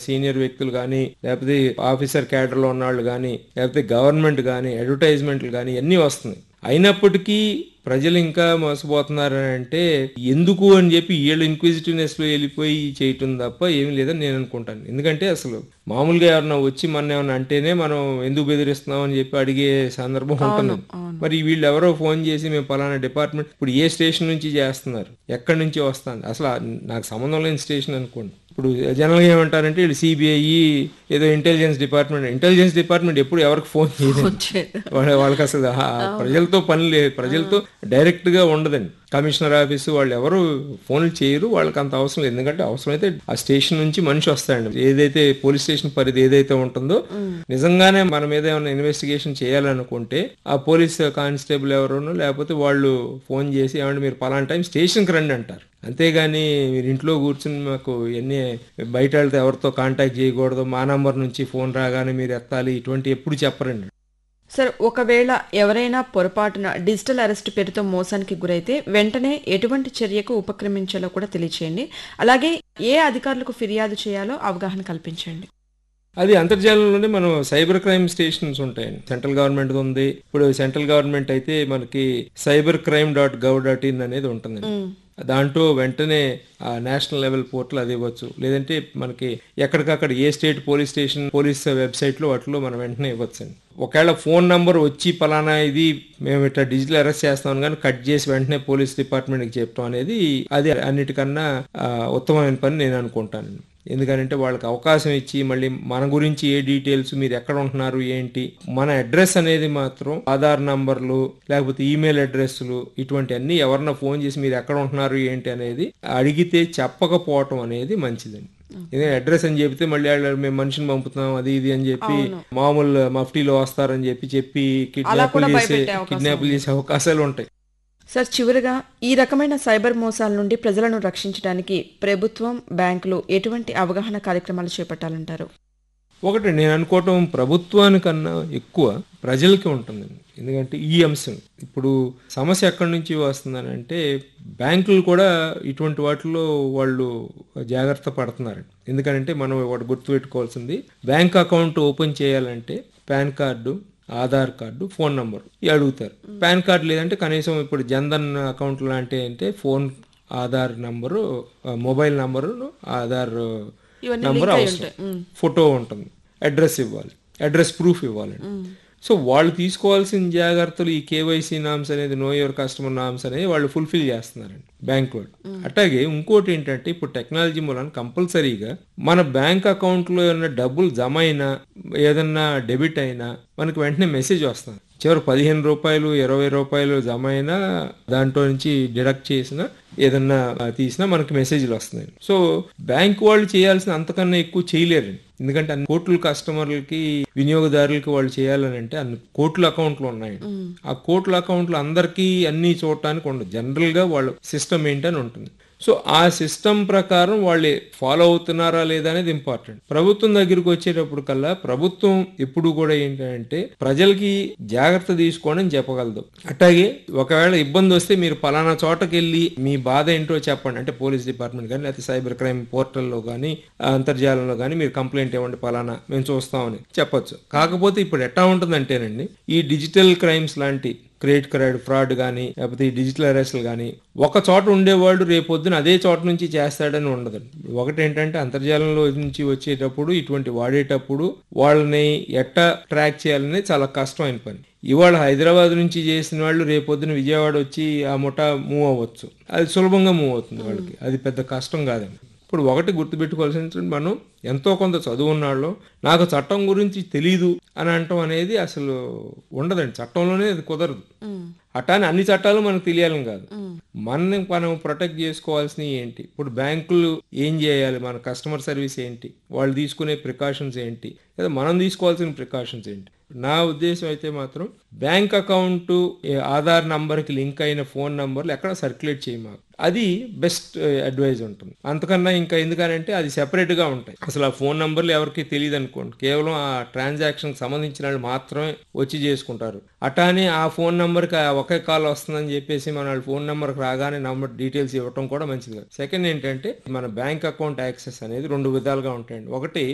Senior వ్యక్తులు కానీ లేకపోతే ఆఫీసర్ క్యాడర్ లో ఉన్న వాళ్ళు కానీ లేకపోతే గవర్నమెంట్ కానీ అడ్వర్టైజ్మెంట్లు కానీ అన్నీ వస్తున్నాయి అయినప్పటికీ ప్రజలు ఇంకా మోసపోతున్నారు అని అంటే ఎందుకు అని చెప్పి వీళ్ళు ఇన్క్విజిటివ్నెస్ లో వెళ్ళిపోయి చేయటం తప్ప ఏమీ లేదని నేను అనుకుంటాను ఎందుకంటే అసలు మామూలుగా ఎవరన్నా వచ్చి మన ఏమన్నా అంటేనే మనం ఎందుకు బెదిరిస్తున్నాం అని చెప్పి అడిగే సందర్భం ఉంటుంది మరి వీళ్ళు ఎవరో ఫోన్ చేసి మేము పలానా డిపార్ట్మెంట్ ఇప్పుడు ఏ స్టేషన్ నుంచి చేస్తున్నారు ఎక్కడి నుంచి వస్తాను అసలు ఆ- నాకు సంబంధం లేని స్టేషన్ అనుకోండి ఇప్పుడు జనరల్గా ఏమంటారంటే వీళ్ళు సిబిఐ ఏదో ఇంటెలిజెన్స్ డిపార్ట్మెంట్ ఇంటెలిజెన్స్ డిపార్ట్మెంట్ ఎప్పుడు ఎవరికి ఫోన్ చేయదు వచ్చేది వాళ్ళ వాళ్ళకి అసలు ఆ ప్రజలతో పని లేదు ప్రజలతో డైరెక్ట్ గా ఉండదండి కమిషనర్ ఆఫీసు వాళ్ళు ఎవరు ఫోన్లు చేయరు వాళ్ళకి అంత అవసరం లేదు ఎందుకంటే అవసరమైతే ఆ స్టేషన్ నుంచి మనిషి వస్తాడండి ఏదైతే పోలీస్ స్టేషన్ పరిధి ఏదైతే ఉంటుందో నిజంగానే మన మీద ఏమైనా ఇన్వెస్టిగేషన్ చేయాలనుకుంటే ఆ పోలీస్ కానిస్టేబుల్ ఎవరునో లేకపోతే వాళ్ళు ఫోన్ చేసి ఏమంటే మీరు పలానా టైం స్టేషన్కి రండి అంటారు అంతేగాని మీరు ఇంట్లో కూర్చుని మాకు ఎన్ని బయట వెళ్తే ఎవరితో కాంటాక్ట్ చేయకూడదు మా నంబర్ నుంచి ఫోన్ రాగానే మీరు ఎత్తాలి ఇటువంటి ఎప్పుడు చెప్పరండి సార్ ఒకవేళ ఎవరైనా పొరపాటున డిజిటల్ అరెస్ట్ పేరుతో మోసానికి గురైతే వెంటనే ఎటువంటి చర్యకు ఉపక్రమించాలో కూడా తెలియచేయండి అలాగే ఏ అధికారులకు ఫిర్యాదు చేయాలో అవగాహన కల్పించండి అది అంతర్జాలంలోనే మనం సైబర్ క్రైమ్ స్టేషన్స్ ఉంటాయండి సెంట్రల్ గవర్నమెంట్ ఉంది ఇప్పుడు సెంట్రల్ గవర్నమెంట్ అయితే మనకి cyber crime dot gov dot in అనేది ఉంటుంది దాంట్లో వెంటనే ఆ నేషనల్ లెవెల్ పోర్టల్ అది ఇవ్వచ్చు లేదంటే మనకి ఎక్కడికక్కడ ఏ state police station police website లో వాటిలో మనం వెంటనే ఇవ్వచ్చు అండి ఒకవేళ ఫోన్ నంబర్ వచ్చి పలానా ఇది మేము ఇట్లా డిజిటల్ అరెస్ట్ చేస్తాం కానీ కట్ చేసి వెంటనే పోలీస్ డిపార్ట్మెంట్కి చెప్పడం అనేది అది అన్నిటికన్నా ఆ, ఉత్తమమైన పని నేను అనుకుంటాను ఎందుకంటే వాళ్ళకి అవకాశం ఇచ్చి మళ్ళీ మన గురించి ఏ డీటెయిల్స్ మీరు ఎక్కడ ఉంటున్నారు ఏంటి మన అడ్రస్ అనేది మాత్రం ఆధార్ నంబర్లు లేకపోతే ఈమెయిల్ అడ్రస్లు ఇటువంటి అన్ని ఎవరన్నా ఫోన్ చేసి మీరు ఎక్కడ ఉంటున్నారు ఏంటి అనేది అడిగితే చెప్పకపోవటం అనేది మంచిదండి ఎందుకంటే అడ్రస్ అని చెప్తే మళ్ళీ వాళ్ళు మేము మనిషిని పంపుతున్నాం అది ఇది అని చెప్పి మామూలు మఫ్టీలో వస్తారని చెప్పి చెప్పి కిడ్నాపులు చేసే కిడ్నాపులు చేసే అవకాశాలు ఉంటాయి సార్ చివరిగా ఈ రకమైన సైబర్ మోసాల నుండి ప్రజలను రక్షించడానికి ప్రభుత్వం బ్యాంకులు ఎటువంటి అవగాహన కార్యక్రమాలు చేపట్టాలంటారు ఒకటి నేను అనుకోవటం ప్రభుత్వానికన్నా ఎక్కువ ప్రజలకి ఉంటుందండి ఎందుకంటే ఈ అంశం ఇప్పుడు సమస్య ఎక్కడి నుంచి వస్తుందని అంటే బ్యాంకులు కూడా ఇటువంటి వాటిలో వాళ్ళు జాగ్రత్త పడుతున్నారండి ఎందుకంటే మనం ఒకటి గుర్తుపెట్టుకోవాల్సింది బ్యాంక్ అకౌంట్ ఓపెన్ చేయాలంటే PAN card Aadhaar card phone number ఇవి అడుగుతారు పాన్ కార్డు లేదంటే కనీసం ఇప్పుడు జన్ధన్ అకౌంట్ లాంటి అంటే ఫోన్ ఆధార్ నంబరు ఆ, మొబైల్ నంబరు ఆధార్ ఇవన్నీ నంబర్ లింక్ అయి అవసరం ఉంటాయి. ఉమ్. ఫోటో ఉంటుంది అడ్రస్ ఇవ్వాలి అడ్రస్ ప్రూఫ్ ఇవ్వాలండి సో వాళ్ళు తీసుకోవాల్సిన జాగ్రత్తలు ఈ కేవైసీ నామ్స్ అనేది నో యువర్ కస్టమర్ నామ్స్ అనేది వాళ్ళు ఫుల్ఫిల్ చేస్తున్నారండి బ్యాంక్ వాళ్ళు అట్లాగే ఇంకోటి ఏంటంటే ఇప్పుడు టెక్నాలజీ మూలన కంపల్సరీగా మన బ్యాంక్ అకౌంట్ లో ఏమైనా డబ్బులు జమ అయినా ఏదన్నా డెబిట్ అయినా మనకి వెంటనే మెసేజ్ వస్తుంది చివరి పదిహేను రూపాయలు ఇరవై రూపాయలు జమ అయినా దాంట్లో నుంచి డిడక్ట్ చేసిన ఏదన్నా తీసినా మనకి మెసేజ్లు వస్తున్నాయి సో బ్యాంక్ వాళ్ళు చేయాల్సిన అంతకన్నా ఎక్కువ చేయలేరండి ఎందుకంటే అన్ని కోట్ల కస్టమర్లకి వినియోగదారులకి వాళ్ళు చేయాలని అంటే అన్ని కోట్ల అకౌంట్లు ఉన్నాయి ఆ కోట్ల అకౌంట్లు అందరికీ అన్ని చూడటానికి ఉండదు జనరల్ గా వాళ్ళ సిస్టమ్ ఏంటని ఉంటుంది సో ఆ సిస్టమ్ ప్రకారం వాళ్ళు ఫాలో అవుతున్నారా లేదా అనేది ఇంపార్టెంట్ ప్రభుత్వం దగ్గరికి వచ్చేటప్పుడు కల్లా ప్రభుత్వం ఎప్పుడు కూడా ఏంటంటే ప్రజలకి జాగ్రత్త తీసుకోండి అని చెప్పగలదు అట్లాగే ఒకవేళ ఇబ్బంది వస్తే మీరు పలానా చోటకి వెళ్ళి మీ బాధ ఏంటో చెప్పండి అంటే పోలీస్ డిపార్ట్మెంట్ కానీ లేకపోతే సైబర్ క్రైమ్ పోర్టల్లో కానీ అంతర్జాలంలో కానీ మీరు కంప్లైంట్ ఇవ్వండి పలానా మేము చూస్తామని చెప్పొచ్చు కాకపోతే ఇప్పుడు ఎట్లా ఉంటుందంటేనండి ఈ డిజిటల్ క్రైమ్స్ లాంటి క్రెడిట్ కార్డ్ ఫ్రాడ్ కానీ లేకపోతే ఈ డిజిటల్ అరెస్ట్లు కానీ ఒక చోట ఉండేవాళ్ళు రేపొద్దున అదే చోట నుంచి చేస్తాడని ఉండదండి ఒకటి ఏంటంటే అంతర్జాలంలో నుంచి వచ్చేటప్పుడు ఇటువంటి వాడేటప్పుడు వాళ్ళని ఎట్టా ట్రాక్ చేయాలనేది చాలా కష్టమైన పని ఇవాళ హైదరాబాద్ నుంచి చేసిన వాళ్ళు రేపొద్దున విజయవాడ వచ్చి ఆ ముఠా మూవ్ అవ్వచ్చు అది సులభంగా మూవ్ అవుతుంది వాళ్ళకి అది పెద్ద కష్టం కాదండి ఇప్పుడు ఒకటి గుర్తుపెట్టుకోవాల్సిన మనం ఎంతో కొంత చదువు ఉన్నాళ్ళు నాకు చట్టం గురించి తెలీదు అని అంటాం అనేది అసలు ఉండదండి చట్టంలోనే అది కుదరదు అటాని అన్ని చట్టాలు మనకు తెలియాలని కాదు మనని మనం ప్రొటెక్ట్ చేసుకోవాల్సినవి ఏంటి ఇప్పుడు బ్యాంకులు ఏం చేయాలి మన కస్టమర్ సర్వీస్ ఏంటి వాళ్ళు తీసుకునే ప్రికాషన్స్ ఏంటి లేదా మనం తీసుకోవాల్సిన ప్రికాషన్స్ ఏంటి నా ఉద్దేశం అయితే మాత్రం బ్యాంక్ అకౌంట్ ఆధార్ నంబర్కి లింక్ అయిన ఫోన్ నంబర్లు ఎక్కడ సర్క్యులేట్ చేయమాకు అది బెస్ట్ అడ్వైజ్ ఉంటుంది అంతకన్నా ఇంకా ఎందుకనంటే అది separate గా ఉంటాయి అసలు ఆ ఫోన్ నంబర్లు ఎవరికి తెలియదు అనుకోండి కేవలం ఆ ట్రాన్సాక్షన్ సంబంధించిన వాళ్ళు మాత్రమే వచ్చి చేసుకుంటారు అటానే ఆ ఫోన్ నంబర్కి ఒకే కాల్ వస్తుందని చెప్పేసి మన వాళ్ళ ఫోన్ నెంబర్కి రాగానే నంబర్ డీటెయిల్స్ ఇవ్వటం కూడా మంచిది కాదు సెకండ్ ఏంటంటే మన బ్యాంక్ అకౌంట్ యాక్సెస్ అనేది రెండు విధాలుగా ఉంటాయండి ఒకటి